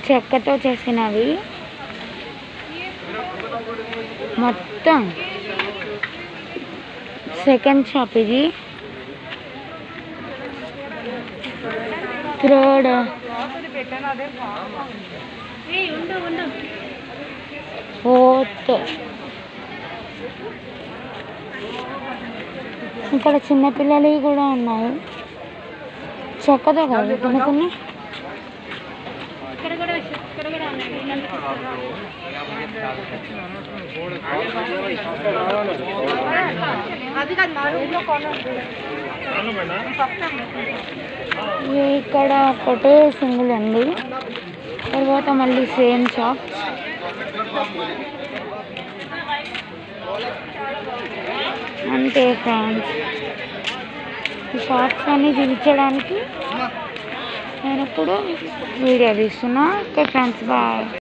చెక్కతో చేసినవి మొత్తం సెకండ్ షాప్ ఇది థర్డ్ ఫోర్త్ ఇక్కడ చిన్నపిల్లలవి కూడా ఉన్నాయి చెక్కతో కదా కొన్ని కొన్ని ఇక్కడ కూడా ఇక్కడ కూడా ఉన్నాయి అది కాదు మా రూమ్ లో కొనండి ఇక్కడ ఒకటే సింగిల్ ఉంది తర్వాత మళ్ళీ సేమ్ షాప్ అంతే ఫ్రెండ్స్ ఈ షాప్స్ అన్ని చూపించడానికి నేను ఇప్పుడు వీడియో తీస్తున్నా ఓకే ఫ్రెండ్స్ బాయ్